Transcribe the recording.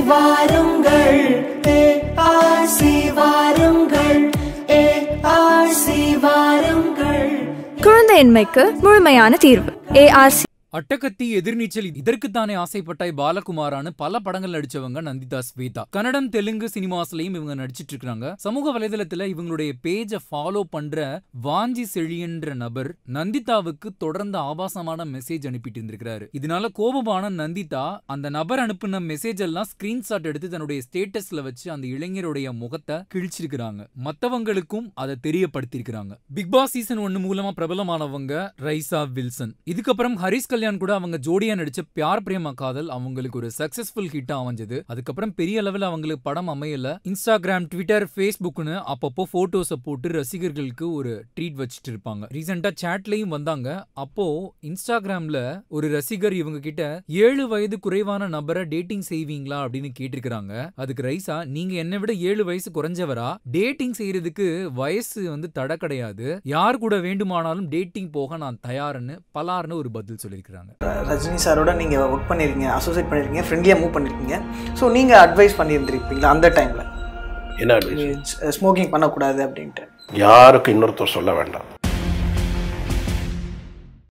வாருங்கள் ஏஆர்சி வாருங்கள் ஏஆர்சி வாருங்கள் குழந்தையின்மைக்கு முழுமையான தீர்வு ஏஆர்சி அட்டகத்தி எதிர்நீச்சல் இதற்குத்தானே ஆசைப்பட்டாய் பாலகுமாரான்னு பல படங்கள் நடிச்சவங்க நந்திதா ஸ்வேதா கன்னடம் தெலுங்கு சினிமாஸ்லயும் இவங்க நடிச்சிட்டு இருக்காங்க சமூக வலைதளத்துல இவங்களுடைய பேஜை ஃபாலோ பண்ற வாஞ்சி செழியன்ற நபர் நந்திதாவுக்கு தொடர்ந்து ஆபாசமான மெசேஜ் அனுப்பிட்டு இருந்திருக்காரு இதனால கோபமான நந்திதா அந்த நபர் அனுப்பின மெசேஜ் எல்லாம் ஸ்கிரீன்ஷாட் எடுத்து தன்னுடைய ஸ்டேட்டஸ்ல வச்சு அந்த இளைஞருடைய முகத்தை கிழிச்சிருக்கிறாங்க மத்தவங்களுக்கும் அதை தெரியப்படுத்தியிருக்கிறாங்க பிக் பாஸ் சீசன் ஒன்னு மூலமா பிரபலமானவங்க ரைசா வில்சன் இதுக்கப்புறம் ஹரிஸ் கல்யாண் கூட அவங்க ஜோடியா நடிச்ச பியார் பிரேம காதல் அவங்களுக்கு ஒரு சக்சஸ்ஃபுல் ஹிட்டா அமைஞ்சது அதுக்கப்புறம் பெரிய லெவல்ல அவங்களுக்கு படம் அமையல இன்ஸ்டாகிராம் ட்விட்டர் ஃபேஸ்புக்னு அப்பப்போ போட்டோஸை போட்டு ரசிகர்களுக்கு ஒரு ட்ரீட் வச்சுட்டு இருப்பாங்க ரீசெண்டா சேட்லயும் வந்தாங்க அப்போ இன்ஸ்டாகிராம்ல ஒரு ரசிகர் இவங்க கிட்ட ஏழு வயது குறைவான நபரை டேட்டிங் செய்வீங்களா அப்படின்னு கேட்டிருக்கிறாங்க அதுக்கு ரைசா நீங்க என்னை விட ஏழு வயசு குறைஞ்சவரா டேட்டிங் செய்யறதுக்கு வயசு வந்து தடை கிடையாது யார் கூட வேண்டுமானாலும் டேட்டிங் போக நான் தயார்னு பலார்னு ஒரு பதில் சொல்லியிருக்கிறாங்க ரஜினி சாரோட நீங்கள் ஒர்க் பண்ணியிருக்கீங்க அசோசியேட் பண்ணியிருக்கீங்க ஃப்ரெண்ட்லியாக மூவ் பண்ணியிருக்கீங்க ஸோ நீங்கள் அட்வைஸ் பண்ணியிருந்திருப்பீங்களா அந்த டைமில் என்ன அட்வைஸ் ஸ்மோக்கிங் பண்ணக்கூடாது அப்படின்ட்டு யாருக்கும் இன்னொருத்தர் சொல்ல வேண்டாம்